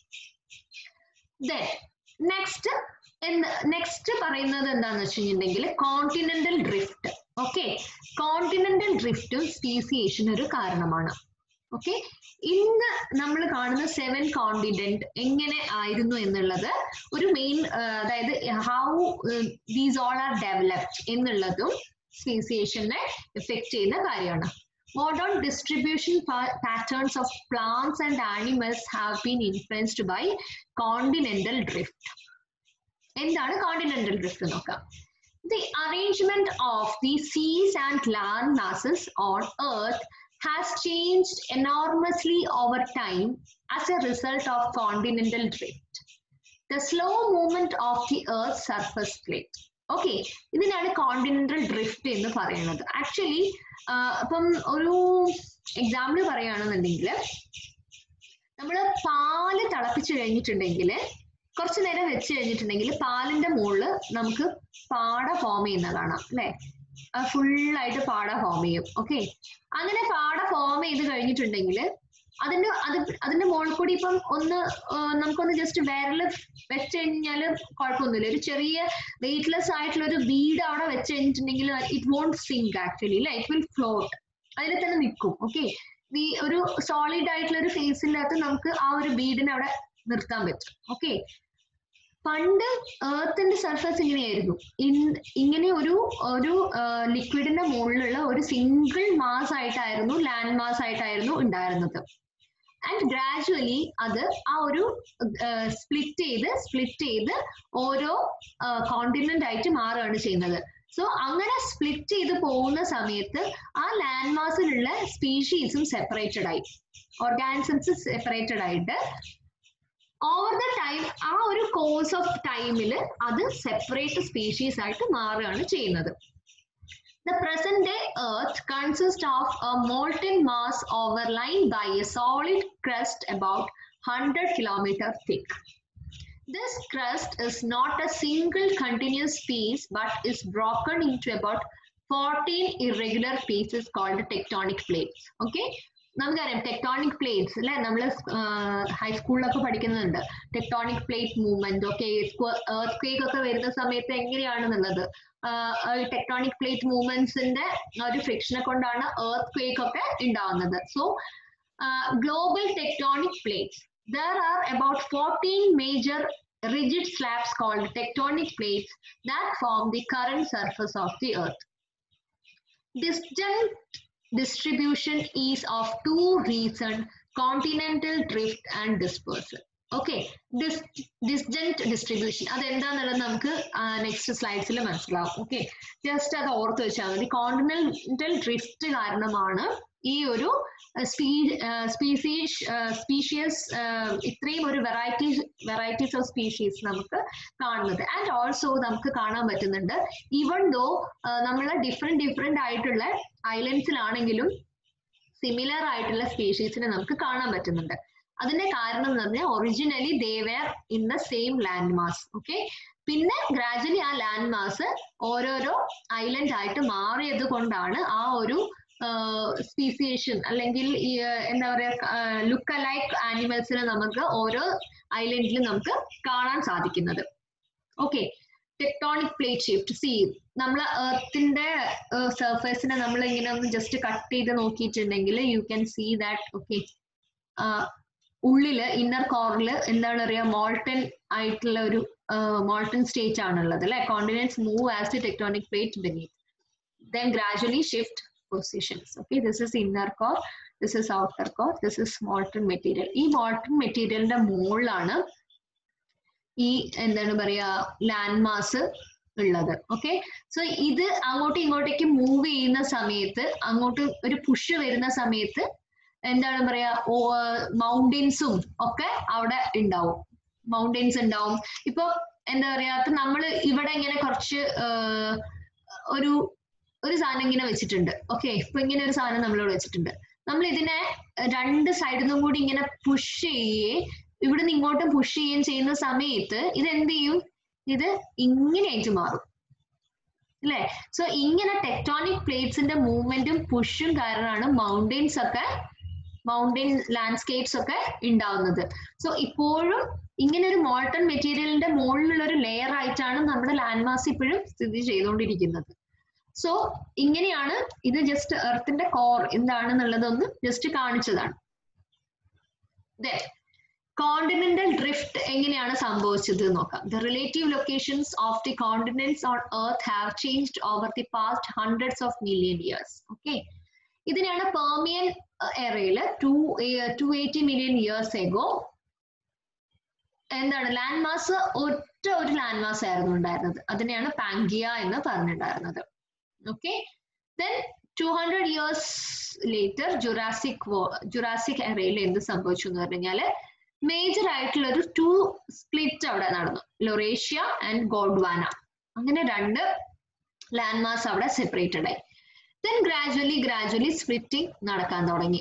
then next next പറയുന്നത് എന്താന്ന് വെച്ച് കഴിഞ്ഞിട്ടുണ്ടെങ്കിൽ കോണ്ടിനെന്റൽ ഡ്രിഫ്റ്റ് ഓക്കെ കോണ്ടിനെന്റൽ ഡ്രിഫ്റ്റും സ്പീസിയേഷൻ ഒരു കാരണമാണ് ഓക്കെ ഇന്ന് നമ്മൾ കാണുന്ന സെവൻ കോണ്ടിനെന്റ് എങ്ങനെ ആയിരുന്നു എന്നുള്ളത് ഒരു മെയിൻ അതായത് how these all are developed എന്നുള്ളതും സ്പീസിയേഷനെ എഫക്ട് ചെയ്യുന്ന കാര്യമാണ് modern distribution patterns of plants and animals have been influenced by continental drift എന്താണ് കോണ്ടിനെന്റൽ ഡ്രിഫ്റ്റ് നോക്കാം the arrangement of the seas and land masses on earth has changed enormously over time as a result of continental drift. The slow movement of the Earth's surface plate. Okay ഇതിനാണ് continental drift എന്ന് പറയുന്നത് actually ഇപ്പം ഒരു example പറയുകയാണെന്നുണ്ടെങ്കിൽ നമ്മൾ പാല് തിളപ്പിച്ചു കഴിഞ്ഞിട്ടുണ്ടെങ്കിൽ കുറച്ചു നേരം വെച്ച് കഴിഞ്ഞിട്ടുണ്ടെങ്കിൽ പാലിന്റെ മുകളിൽ നമുക്ക് പാട ഫോം ചെയ്യുന്ന കാണാം അല്ലെ ഫുള്ളായിട്ട് പാട ഫോം ചെയ്യും ഓക്കെ അങ്ങനെ പാട ഫോം ചെയ്ത് കഴിഞ്ഞിട്ടുണ്ടെങ്കിൽ അതിന്റെ അത് അതിന്റെ മുകളിൽ കൂടി ഇപ്പം ഒന്ന് നമുക്കൊന്ന് ജസ്റ്റ് വിരല് വെച്ച് കഴിഞ്ഞാല് കുഴപ്പമൊന്നുമില്ല ഒരു ചെറിയ വെയിറ്റ്ലെസ് ആയിട്ടുള്ള ഒരു വീട് അവിടെ വെച്ച് കഴിഞ്ഞിട്ടുണ്ടെങ്കിൽ ഇറ്റ് വോണ്ട് സിങ്ക് ആക്ച്വലി അല്ലെ ഇറ്റ് വിൽ ഫ്ലോട്ട് അതിൽ തന്നെ നിൽക്കും ഓക്കെ ഈ ഒരു സോളിഡ് ആയിട്ടുള്ള ഒരു ഫേസിനകത്ത് നമുക്ക് ആ ഒരു ബീഡിനെ അവിടെ നിർത്താൻ പറ്റും ഓക്കെ പണ്ട് ഏർത്തിന്റെ സർഫസ് ഇങ്ങനെയായിരുന്നു ഇൻ- ഇങ്ങനെ ഒരു ഒരു ലിക്വിഡിന്റെ മുകളിലുള്ള ഒരു സിംഗിൾ മാസ് ആയിട്ടായിരുന്നു ലാൻഡ് മാസ് ആയിട്ടായിരുന്നു ഉണ്ടായിരുന്നത് ആൻഡ് ഗ്രാജുവലി അത് ആ ഒരു സ്പ്ലിറ്റ് ചെയ്ത് സ്പ്ലിറ്റ് ചെയ്ത് ഓരോ കോണ്ടിനെന്റ് ആയിട്ട് മാറുകയാണ് ചെയ്യുന്നത് സോ അങ്ങനെ സ്പ്ലിറ്റ് ചെയ്ത് പോകുന്ന സമയത്ത് ആ ലാൻഡ് മാസിലുള്ള സ്പീഷീസും സെപ്പറേറ്റഡ് ആയി ഓർഗാനിസംസ് സെപ്പറേറ്റഡ് ആയിട്ട് ഓവർ ദ ടൈം ആ ഒരു കോഴ്സ് ഓഫ് ടൈമിൽ അത് സെപ്പറേറ്റ് സ്പീഷീസ് ആയിട്ട് മാറുകയാണ് ചെയ്യുന്നത് The present day Earth consists of a molten mass overlain by a solid crust about 100 kilometer thick. This crust is not a single continuous piece but is broken into about 14 irregular pieces called tectonic plates. Okay? നമുക്കറിയാം tectonic plates അല്ലെ നമ്മൾ ഹൈസ്കൂളിലൊക്കെ പഠിക്കുന്നുണ്ട് tectonic plate movement okay earthquake ഒക്കെ വരുന്ന സമയത്ത് എങ്ങനെയാണെന്നുള്ളത് tectonic plate മൂവ്മെന്റ്സിന്റെ ഒരു ഫ്രിക്ഷനെ കൊണ്ടാണ് എർത്ത് ക്വേക്ക് ഒക്കെ ഉണ്ടാവുന്നത് so global tectonic plates there are about 14 major rigid slabs called tectonic plates that form the current surface of the earth. Distant distribution is of two reasons continental drift and dispersal. Okay distant distribution അതെന്താന്നുള്ളത് നമുക്ക് next സ്ലൈഡ്സിൽ മനസ്സിലാവും okay just അത് ഓർത്ത് വെച്ചാൽ മതി continental drift കാരണമാണ് ഈ ഒരു സ്പീസീസ് സ്പീഷ്യസ് ഇത്രയും ഒരു വെറൈറ്റി വെറൈറ്റീസ് ഓഫ് സ്പീഷീസ് നമുക്ക് കാണുന്നത് ആൻഡ് ഓൾസോ നമുക്ക് കാണാൻ പറ്റുന്നുണ്ട് ഈവൺ ദോ നമ്മൾ ഡിഫറെന്റ് ഡിഫറെന്റ് ആയിട്ടുള്ള ഐലൻഡ്സിലാണെങ്കിലും സിമിലർ ആയിട്ടുള്ള സ്പീഷീസിനെ നമുക്ക് കാണാൻ പറ്റുന്നുണ്ട് അതിന്റെ കാരണം എന്ന് പറഞ്ഞാൽ originally they were in the same land mass okay പിന്നെ ഗ്രാജുവലി ആ ലാൻഡ് മാസ് ഓരോരോ ഐലൻഡ് ആയിട്ട് മാറിയത് കൊണ്ടാണ് ആ ഒരു സ്പീസിയേഷൻ അല്ലെങ്കിൽ ഈ എന്താ പറയാ ലുക്ക് അലൈക്ക് ആനിമൽസിനെ നമുക്ക് ഓരോ ഐലൻഡിലും നമുക്ക് കാണാൻ സാധിക്കുന്നത് okay tectonic plate shift see നമ്മൾ എർത്തിന്റെ സർഫേസിനെ നമ്മൾ ഇങ്ങനെ ഒന്ന് ജസ്റ്റ് കട്ട് ചെയ്ത് നോക്കിയിട്ടുണ്ടെങ്കിൽ you can see that okay ഉള്ളില് ഇന്നർ കോറില് എന്താണ് പറയുക മോൾട്ടൻ ആയിട്ടുള്ള ഒരു മോൾട്ടൻ സ്റ്റേറ്റ് ആണുള്ളത് അല്ലെ continents move as the tectonic plate beneath then gradually shift positions okay this is inner core this is outer core this is molten material ഈ molten മെറ്റീരിയലിന്റെ മുകളിലാണ് ഈ എന്താണ് പറയാ ലാൻഡ് മാസ് ഉള്ളത് ഓക്കെ സോ ഇത് അങ്ങോട്ടും ഇങ്ങോട്ടേക്ക് മൂവ് ചെയ്യുന്ന സമയത്ത് അങ്ങോട്ട് ഒരു പുഷ് വരുന്ന സമയത്ത് എന്താണ് പറയാ മൗണ്ടെയിൻസും ഒക്കെ അവിടെ ഉണ്ടാവും മൗണ്ടെയിൻസ് ഉണ്ടാവും ഇപ്പൊ എന്താ പറയാ ഇപ്പൊ നമ്മള് ഇവിടെ ഇങ്ങനെ കുറച്ച് ഒരു ഒരു സാധനം ഇങ്ങനെ വെച്ചിട്ടുണ്ട് ഓക്കെ ഇപ്പൊ ഇങ്ങനെ ഒരു സാധനം നമ്മളിവിടെ വെച്ചിട്ടുണ്ട് നമ്മൾ ഇതിനെ രണ്ട് സൈഡിൽ നിന്നും കൂടി ഇങ്ങനെ പുഷ് ചെയ്യേ ഇവിടുന്ന് ഇങ്ങോട്ടും പുഷ് ചെയ്യുകയും ചെയ്യുന്ന സമയത്ത് ഇത് എന്ത് ചെയ്യും ഇത് ഇങ്ങനെയായിട്ട് മാറും അല്ലേ സോ ഇങ്ങനെ ടെക്ടോണിക് പ്ലേറ്റ്സിന്റെ മൂവ്മെന്റും പുഷും കാരണമാണ് മൗണ്ടെയിൻസ് ഒക്കെ മൗണ്ടെയിൻ ലാൻഡ്സ്കേപ്സ് ഒക്കെ ഉണ്ടാവുന്നത് സോ ഇപ്പോഴും ഇങ്ങനെ ഒരു മോൾട്ടൺ മെറ്റീരിയലിന്റെ മുകളിലുള്ള ഒരു ലെയർ ആയിട്ടാണ് നമ്മുടെ ലാൻഡ് മാസ് ഇപ്പോഴും സ്ഥിതി ചെയ്തുകൊണ്ടിരിക്കുന്നത് സോ ഇങ്ങനെയാണ് ഇത് ജസ്റ്റ് എർത്തിന്റെ കോർ എന്താണെന്നുള്ളതൊന്ന് ജസ്റ്റ് കാണിച്ചതാണ് കോണ്ടിനെന്റൽ ഡ്രിഫ്റ്റ് എങ്ങനെയാണ് സംഭവിച്ചത് നോക്കാം the relative locations of the continents on earth have changed over the past hundreds of million years okay ഇതിനെയാണ് പെർമിയൻ എറയില് two two eighty million years ago എന്താണ് ലാൻഡ് മാസ് ഒറ്റ ഒരു ലാൻഡ് മാസ് ആയിരുന്നു ഉണ്ടായിരുന്നത് അതിനെയാണ് പാങ്കിയ എന്ന് പറഞ്ഞിട്ടുണ്ടായിരുന്നത് okay then two hundred years later Jurassic Jurassic എറയിൽ എന്ത് സംഭവിച്ചു എന്ന് പറഞ്ഞു കഴിഞ്ഞാല് മേജർ ആയിട്ടുള്ള ഒരു ടു സ്പ്ലിറ്റ് അവിടെ നടന്നു ലൊറേഷ്യ ആൻഡ് ഗോഡ്വാന അങ്ങനെ രണ്ട് ലാൻഡ് മാസ് അവിടെ സെപ്പറേറ്റഡ് ആയി ദെൻ ഗ്രാജുവലി ഗ്രാജുവലി സ്പ്ലിറ്റിംഗ് നടക്കാൻ തുടങ്ങി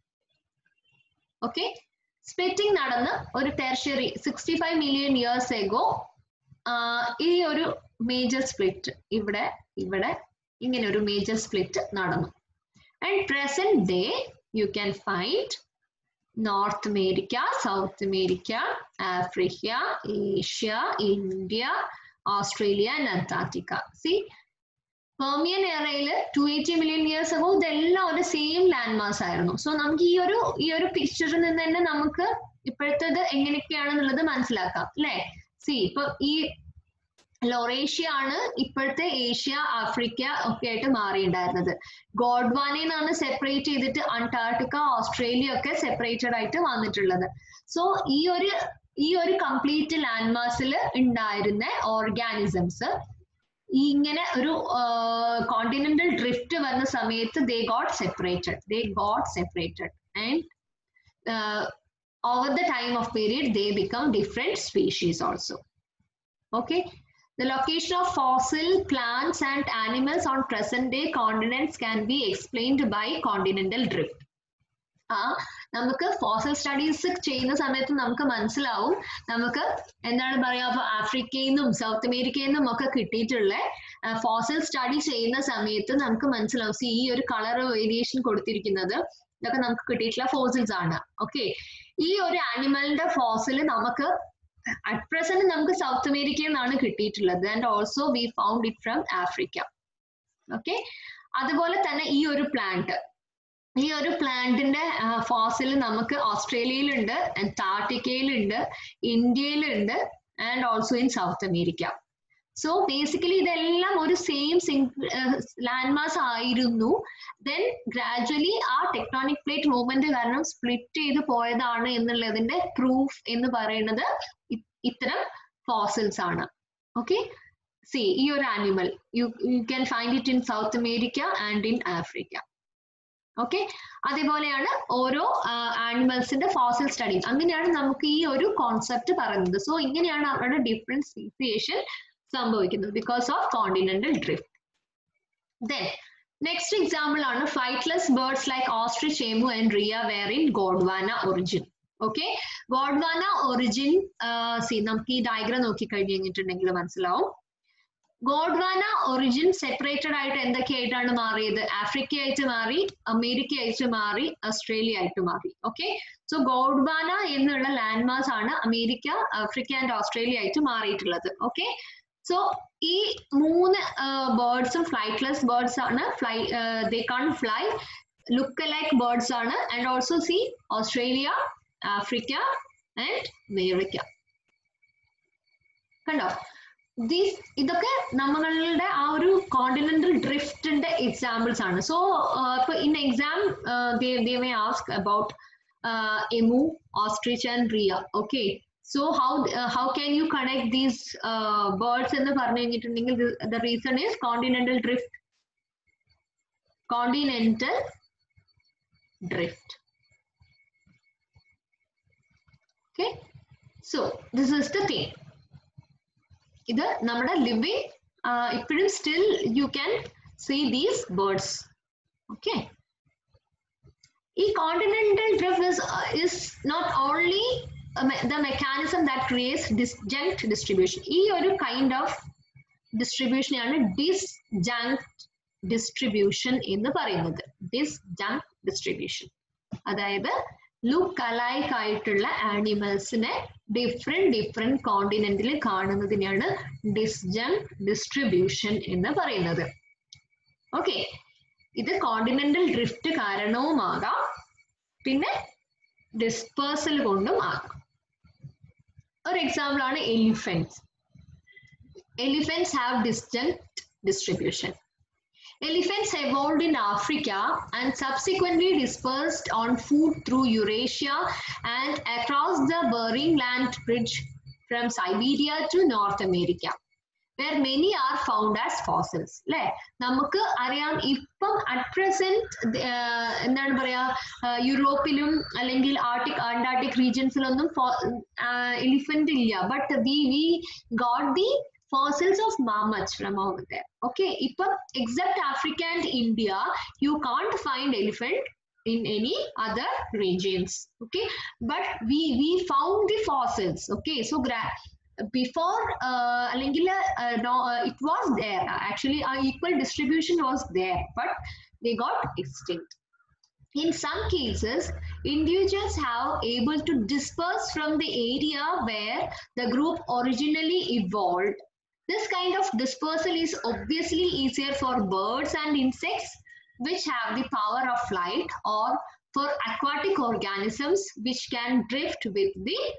ഓക്കെ സ്പ്ലിറ്റിംഗ് നടന്ന് ഒരു tertiary sixty five million years ago ഈ ഒരു മേജർ സ്പ്ലിറ്റ് ഇവിടെ ഇവിടെ ഇങ്ങനെ ഒരു മേജർ സ്പ്ലിറ്റ് നടന്നു and present day you can find North America South America Africa Asia India Australia and Antarctica see Permian ഏറയിൽ two eighty million years ago ഇതെല്ലാം ഒരു സെയിം ലാൻഡ് മാസ് ആയിരുന്നു സോ നമുക്ക് ഈ ഒരു ഈ ഒരു പിക്ചറിൽ നിന്ന് തന്നെ നമുക്ക് ഇപ്പോഴത്തേത് എങ്ങനെയൊക്കെയാണെന്നുള്ളത് മനസ്സിലാക്കാം അല്ലെ സി ഇപ്പൊ ഈ ലൊറേഷ്യ ആണ് ഇപ്പോഴത്തെ ഏഷ്യ ആഫ്രിക്ക ഒക്കെ ആയിട്ട് മാറിയിട്ടുണ്ടായിരുന്നത് ഗോഡ്വാനെ എന്നാണ് സെപ്പറേറ്റ് ചെയ്തിട്ട് അന്റാർട്ടിക്ക ഓസ്ട്രേലിയ ഒക്കെ സെപ്പറേറ്റഡ് ആയിട്ട് വന്നിട്ടുള്ളത് സോ ഈ ഒരു ഈ ഒരു കംപ്ലീറ്റ് ലാൻഡ് മാസിൽ ഉണ്ടായിരുന്ന ഓർഗാനിസംസ് ഇങ്ങനെ ഒരു കോണ്ടിനെന്റൽ ഡ്രിഫ്റ്റ് വന്ന സമയത്ത് they got separated they got separated and over the time of period they become different species also okay the location of fossil plants and animals on present day continents can be explained by continental drift ആ നമുക്ക് fossil studies ചെയ്യുന്ന സമയത്ത് നമുക്ക് മനസ്സിലാവും നമുക്ക് എന്താണ് പറയാ അപ്പൊ ആഫ്രിക്കയിൽ നിന്നും സൗത്ത് അമേരിക്കയിൽ നിന്നും ഒക്കെ കിട്ടിയിട്ടുള്ള ഫോസൽ സ്റ്റഡി ചെയ്യുന്ന സമയത്ത് നമുക്ക് മനസ്സിലാവും See, ഈ ഒരു കളർ വേരിയേഷൻ കൊടുത്തിരിക്കുന്നത് ഇതൊക്കെ നമുക്ക് കിട്ടിയിട്ടുള്ള ഫോസിൽസ് ആണ് ഓക്കെ ഈ ഒരു ആനിമലിന്റെ ഫോസിൽ നമുക്ക് അറ്റ് പ്രസന്റ് നമുക്ക് സൗത്ത് അമേരിക്കയിൽ നിന്നാണ് കിട്ടിയിട്ടുള്ളത് and also we found it from Africa okay അതുപോലെ തന്നെ ഈ ഒരു പ്ലാന്റ് ഈ ഒരു പ്ലാന്റിന്റെ ഫോസിൽ നമുക്ക് ഓസ്ട്രേലിയയിലുണ്ട് അന്റാർട്ടിക്കയിലുണ്ട് ഇന്ത്യയിലുണ്ട് and also in South America so basically ഇതെല്ലാം ഒരു സെയിം ലാൻഡ് മാസ് ആയിരുന്നു ദെൻ ഗ്രാജുവലി ആ ടെക്ടോണിക് പ്ലേറ്റ് മൂവ്മെന്റ് കാരണം സ്പ്ലിറ്റ് ചെയ്ത് പോയതാണ് എന്നുള്ളതിന്റെ പ്രൂഫ് എന്ന് പറയുന്നത് ഇ- ഇത്തരം ഫോസിൽസ് ആണ് ഓക്കെ സി ഈ ഒരു animal you you can find it in South America and in Africa okay അതേപോലെയാണ് ഓരോ ആനിമൽസിന്റെ ഫോസിൽ സ്റ്റഡി അങ്ങനെയാണ് നമുക്ക് ഈ ഒരു കോൺസെപ്റ്റ് പറയുന്നത് സോ ഇങ്ങനെയാണ് അവരുടെ ഡിഫറെന്റ് സ്പീസിയേഷൻ സംഭവിക്കുന്നത് because of continental drift then next example ആണ് flightless birds like ostrich emu and rhea were in Gondwana origin okay Gondwana origin see നമുക്ക് ഈ ഡയഗ്രം നോക്കി കഴിഞ്ഞ് കഴിഞ്ഞിട്ടുണ്ടെങ്കിൽ മനസ്സിലാവും ഗോഡ്വാന ഒറിജിൻ സെപ്പറേറ്റഡ് ആയിട്ട് എന്തൊക്കെയായിട്ടാണ് മാറിയത് ആഫ്രിക്ക ആയിട്ട് മാറി അമേരിക്ക ആയിട്ട് മാറി ഓസ്ട്രേലിയ ആയിട്ട് മാറി ഓക്കെ സോ ഗോഡ്വാന എന്നുള്ള ലാൻഡ് മാസ് ആണ് അമേരിക്ക ആഫ്രിക്ക ആൻഡ് ഓസ്ട്രേലിയ ആയിട്ട് മാറിയിട്ടുള്ളത് ഓക്കെ സോ ഈ മൂന്ന് ബേർഡ്സും ഫ്ലൈറ്റ്ലെസ് ബേർഡ്സ് ആണ് fly they can't fly look like birds ആണ് and also see Australia Africa and America കണ്ടോ ദീസ് ഇതൊക്കെ നമ്മളുടെ ആ ഒരു കോണ്ടിനെന്റൽ ഡ്രിഫ്റ്റിന്റെ എക്സാമ്പിൾസ് ആണ് സോ ഇപ്പൊ in exam they may ask about emu ostrich and rhea okay so how how can you connect these birds എന്ന് പറഞ്ഞു കഴിഞ്ഞിട്ടുണ്ടെങ്കിൽ the reason is continental drift continental drift okay so this is the thing ഇത് നമ്മുടെ living ഇപ്പോഴും still you can see these birds okay ഈ continental drift is is not only the mechanism that creates disjunct distribution ഈ ഒരു kind of ഡിസ്ട്രിബ്യൂഷനെയാണ് disjunct distribution എന്ന് പറയുന്നത് disjunct distribution അതായത് ലുക്ക് അലൈക്ക് ആയിട്ടുള്ള ആനിമൽസിനെ ഡിഫറെന്റ് ഡിഫറെന്റ് കോണ്ടിനെന്റിൽ കാണുന്നതിനെയാണ് ഡിസ്ജങ് ഡിസ്ട്രിബ്യൂഷൻ എന്ന് പറയുന്നത് ഓക്കെ ഇത് കോണ്ടിനെന്റൽ ഡ്രിഫ്റ്റ് കാരണവുമാകാം പിന്നെ ഡിസ്പേഴ്സൽ കൊണ്ടും ആകാം ഒരു എക്സാമ്പിൾ ആണ് elephants elephants have disjunct distribution Elephants evolved in Africa and subsequently dispersed on food through Eurasia and across the Bering Land Bridge from Siberia to North America, where many are found as fossils. അല്ലെ നമുക്ക് അറിയാം ഇപ്പം at present എന്താണ് പറയാ യൂറോപ്പിലും അല്ലെങ്കിൽ Arctic Antarctic റീജിയൻസിലൊന്നും elephant ഇല്ല but we we got the fossils of mammoths from over there. Okay, iപ്പം except Africa and India, you can't find elephant in any other regions. Okay, but we we found the fossils. Okay, so gra- before uh, അല്ലെങ്കിൽ uh, no, uh, it was there actually uh, equal distribution was there but they got extinct in some cases individuals have able to disperse from the area where the group originally evolved this kind of dispersal is obviously easier for birds and insects which have the power of flight or for aquatic organisms which can drift with the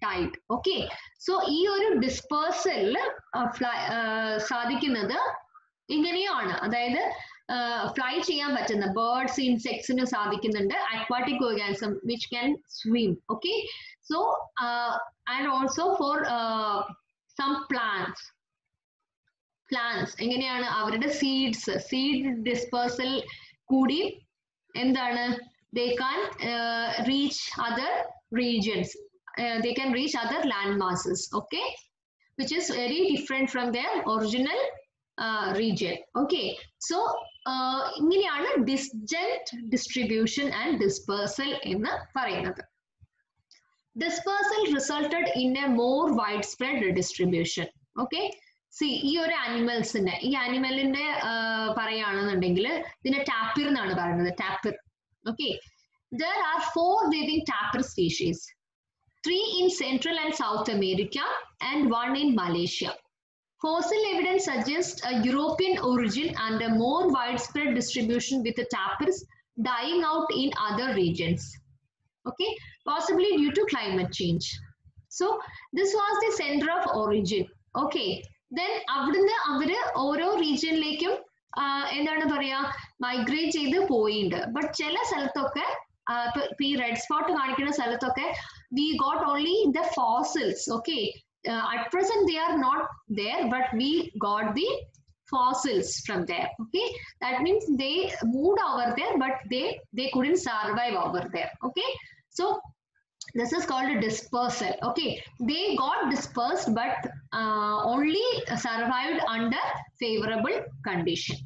tide okay so ഈ ഒരു ഡിസ്പേഴ്സലിൽ സാധിക്കുന്നത് ഇങ്ങനെയാണ് അതായത് fly ചെയ്യാൻ പറ്റുന്ന birds ഇൻസെക്ട്സിന് സാധിക്കുന്നുണ്ട് aquatic organism which can swim okay so and also for some plants plants എങ്ങനെയാണ് അവരുടെ സീഡ്സ് സീഡ് ഡിസ്പേഴ്സൽ കൂടി എന്താണ് they can reach other regions they can reach other land masses okay which is very different from their original region okay so ഇങ്ങനെയാണ് disjunct distribution and dispersal എന്ന് പറയുന്നത് dispersal resulted in a more wide spread distribution okay see ഈ ഒരു ആനിമൽസിന്റെ ഈ ആനിമലിന്റെ പറയുകയാണെന്നുണ്ടെങ്കിൽ ഇതിനെ tapir എന്നാണ് പറയുന്നത് tapir okay there are four living tapir species three in central and South America and one in Malaysia Fossil evidence suggests a European origin and a more widespread distribution with the tapirs dying out in other regions. Okay, possibly due to climate change. So this was the center of origin. Okay, then അവിടുന്ന് അവര് ഓരോ റീജിയനിലേക്കും എന്താണ് പറയാ migrate ചെയ്ത് പോയിണ്ട് but ചില സ്ഥലത്തൊക്കെ ഇപ്പൊ ഈ റെഡ് സ്പോട്ട് കാണിക്കുന്ന സ്ഥലത്തൊക്കെ we got only the fossils okay uh, at present they are not there but we got the fossils from there okay that means they moved over there but they they couldn't survive over there okay so this is called a dispersal okay they got dispersed but uh, only survived under favorable condition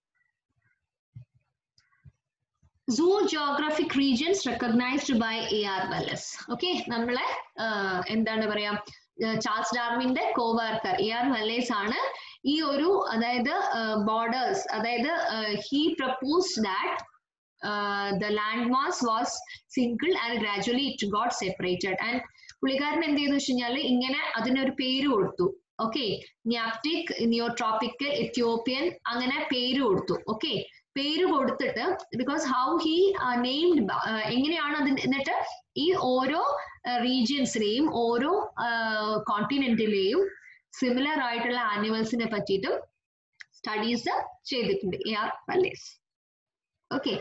zoographic regions recognized by AR Wallace okay നമ്മളെ എന്താണ് പറയാ Charles ഡാർവിന്റെ coworker A R Wallace ആണ് ഈ ഒരു അതായത് borders അതായത് he propose that the land mass was single and gradually it got separated and പുള്ളിക്കാരൻ എന്ത് ചെയ്തു വെച്ചാൽ ഇങ്ങനെ അതിനൊരു പേര് കൊടുത്തു ഓക്കെ ന്യാപ്റ്റിക് നിയോട്രോപ്പിക്കൽ എത്യോപ്യൻ അങ്ങനെ പേര് കൊടുത്തു ഓക്കെ പേര് കൊടുത്തിട്ട് ബിക്കോസ് ഹൗ ഹി നെയിംഡ് എങ്ങനെയാണ് അതിന് എന്നിട്ട് ഈ ഓരോ റീജിയൻസിലെയും ഓരോ കോണ്ടിനെന്റിലെയും സിമിലർ ആയിട്ടുള്ള ആനിമൽസിനെ പറ്റിയിട്ടും സ്റ്റഡീസ് ചെയ്തിട്ടുണ്ട് എ ആർ പല്ലേസ് ഓക്കെ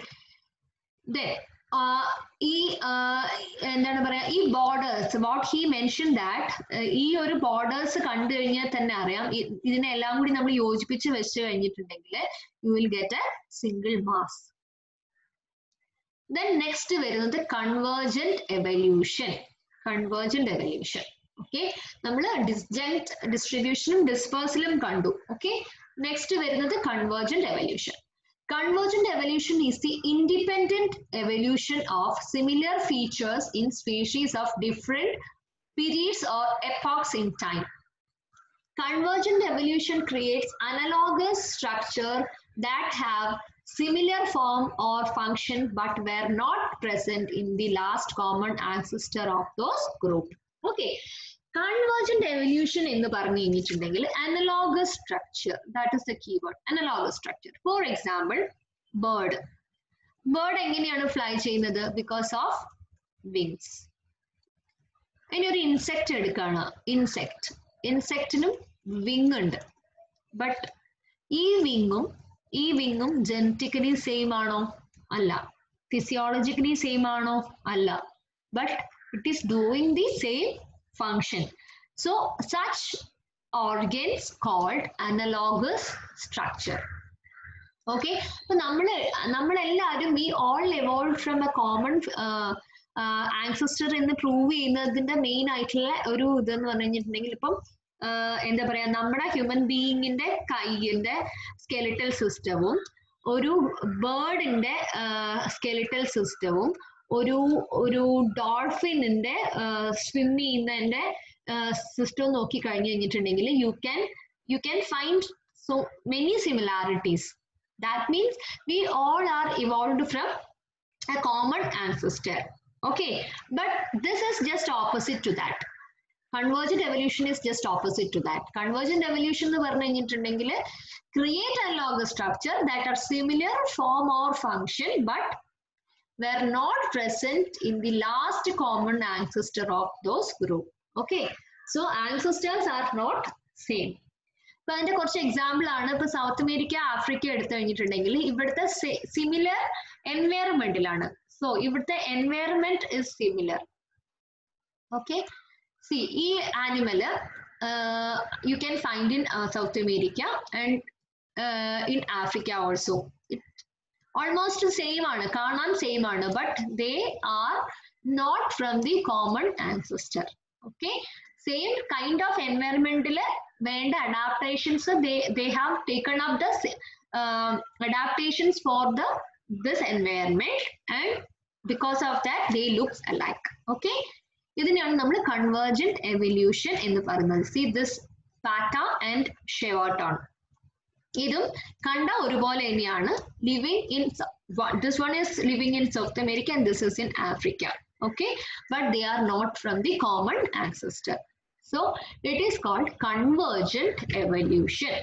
ഈ എന്താണ് പറയാ ഈ borders what he mention that ഈ ഒരു ബോർഡേഴ്സ് കണ്ടു കഴിഞ്ഞാൽ തന്നെ അറിയാം ഇതിനെല്ലാം കൂടി നമ്മൾ യോജിപ്പിച്ച് വെച്ച് കഴിഞ്ഞിട്ടുണ്ടെങ്കിൽ you will get a single mass then next വരുന്നത് convergent evolution convergent evolution okay നമ്മൾ ഡിസ്ജന്റ് ഡിസ്ട്രിബ്യൂഷനും ഡിസ്പേഴ്സലും കണ്ടു ഓക്കെ നെക്സ്റ്റ് വരുന്നത് convergent evolution Convergent evolution is the independent evolution of similar features in species of different periods or epochs in time. Convergent evolution creates analogous structure that have similar form or function but were not present in the last common ancestor of those group. Okay. Convergent evolution എന്ന് പറഞ്ഞു കഴിഞ്ഞിട്ടുണ്ടെങ്കിൽ analogous structure that is the keyword analogous structure for example bird bird എങ്ങനെയാണ് fly ചെയ്യുന്നത് because of wings ഇനി ഒരു insect എടുക്കുകയാണ് insect ഇൻസെക്റ്റിനും wing ഉണ്ട് ബട്ട് ഈ വിങ്ങും ഈ വിങ്ങും ജനറ്റിക്കലി സെയിം ആണോ അല്ല ഫിസിയോളജിക്കലി സെയിം ആണോ അല്ല but it is doing the same function. So such organs called analogous structure. Okay അപ്പൊ നമ്മള് നമ്മളെല്ലാവരും we all evolve from a common ancestor എന്ന് പ്രൂവ് ചെയ്യുന്നതിന്റെ മെയിൻ ആയിട്ടുള്ള ഒരു ഇതെന്ന് പറഞ്ഞു കഴിഞ്ഞിട്ടുണ്ടെങ്കിൽ ഇപ്പം എന്താ പറയാ നമ്മുടെ ഹ്യൂമൻ ബീയിങ്ങിന്റെ കൈയിന്റെ സ്കെലിറ്റൽ സിസ്റ്റവും ഒരു ബേർഡിന്റെ സ്കെലിറ്റൽ സിസ്റ്റവും ഒരു ഒരു ഡോൾഫിനിന്റെ സ്വിം ചെയ്യുന്നതിന്റെ സിസ്റ്റം നോക്കി കഴിഞ്ഞു കഴിഞ്ഞിട്ടുണ്ടെങ്കിൽ you can you can find so many similarities that means we all are evolve from a common ancestor okay but this is just opposite to that convergent evolution is just opposite to that convergent evolution എന്ന് പറഞ്ഞു കഴിഞ്ഞിട്ടുണ്ടെങ്കിൽ create analogous structure that are similar form or function but were not present in the last common ancestor of those group. Okay so ancestors are not same ഇപ്പൊ അതിന്റെ കുറച്ച് example ആണ് ഇപ്പൊ south America Africa എടുത്തു കഴിഞ്ഞിട്ടുണ്ടെങ്കിൽ ഇവിടുത്തെ similar എൻവയറമെന്റിലാണ് so ഇവിടുത്തെ environment is similar okay see ഈ animal you can find in South America and in Africa also almost same ആണ് കാണാൻ സെയിം ആണ് but they are not from the common ancestor okay same kind of എൻവയറമെന്റിൽ വേണ്ട adaptations they have taken up the adaptations for the this environment and because of that they looks alike okay ഇതിനെയാണ് നമ്മൾ convergent evolution എന്ന് പറയുന്നത് C this പാറ്റ and chevrotain ഇതും കണ്ട ഒരുപോലെ തന്നെയാണ് living in this one is living in South America and this is in Africa okay but they are not from the common ancestor so it is called convergent evolution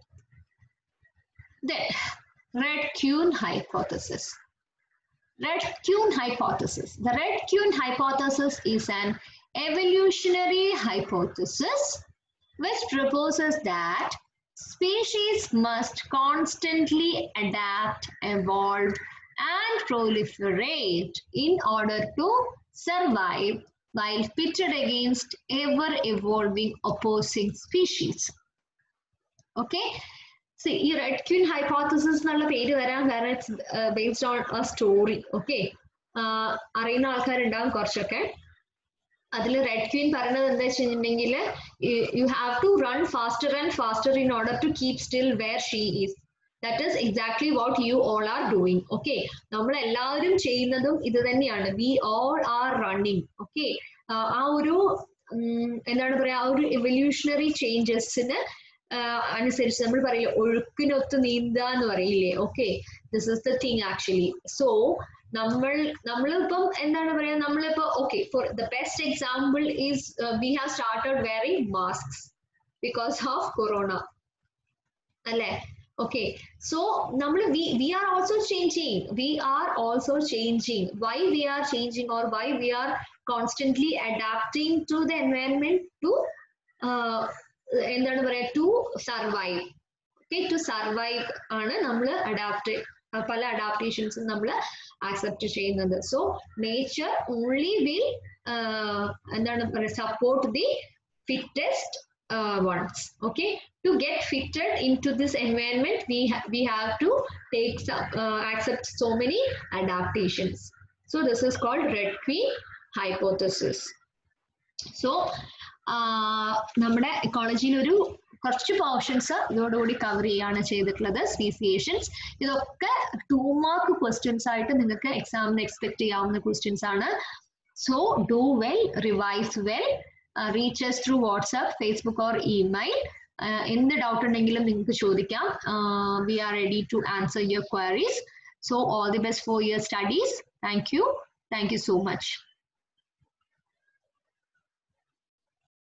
then red queen hypothesis red queen hypothesis the red queen hypothesis is an evolutionary hypothesis which proposes that species must constantly adapt evolve and proliferate in order to survive while pitted against ever evolving opposing species. Okay? See, ഈ red queen hypothesis എന്നുള്ള പേര് വരാൻ കാരണം it's based on a story okay അറിയുന്ന ആൾക്കാരുണ്ടാവും കുറച്ചൊക്കെ അതിൽ red queen പറയുന്നത് എന്താ വെച്ചിട്ടുണ്ടെങ്കിൽ you have to run faster and faster in order to keep still where she is that is exactly what you all are doing okay നമ്മൾ എല്ലാവരും ചെയ്യുന്നതും ഇത് തന്നെയാണ് we all are running okay ആ ഒരു എന്താണ് പറയാ ആ ഒരു എവല്യൂഷണറി ചേഞ്ചസിന് അനുസരിച്ച് നമ്മൾ പറയില്ലേ ഒഴുക്കിനൊത്ത് നീന്തുക എന്ന് പറയില്ലേ okay this is the thing actually so നമ്മൾ നമ്മളിപ്പം എന്താണ് പറയാ നമ്മളിപ്പോ okay for the best example is we have started wearing mask because of corona അല്ലേ okay so nammal we we are also changing we are also changing why we are changing or why we are constantly adapting to the environment to uh, എന്താണ് പറയാ to survive okay to survive ആണ് നമ്മൾ adapt പല അഡാപ്റ്റേഷൻസും നമ്മൾ accept ചെയ്യുന്നത് so nature only will എന്താണ് പറയുക support the fittest ones okay to get fitted into this environment we ha we have to take some, uh, accept so many adaptations so this is called red queen hypothesis so നമ്മുടെ എക്കോളജിയിൽ ഒരു കുറച്ച് portions ഇതോടുകൂടി cover ചെയ്യാണ് ചെയ്തിട്ടുള്ളത് സ്പീസിയേഷൻസ് ഇതൊക്കെ two mark questions ആയിട്ട് നിങ്ങൾക്ക് എക്സാമിന് എക്സ്പെക്ട് ചെയ്യാവുന്ന ക്വസ്റ്റ്യൻസ് ആണ് so do well revise well reach us through WhatsApp Facebook or email എന്ത് ഡൗട്ട് ഉണ്ടെങ്കിലും നിങ്ങൾക്ക് ചോദിക്കാം we are ready to answer your queries so all the best for your studies thank you thank you so much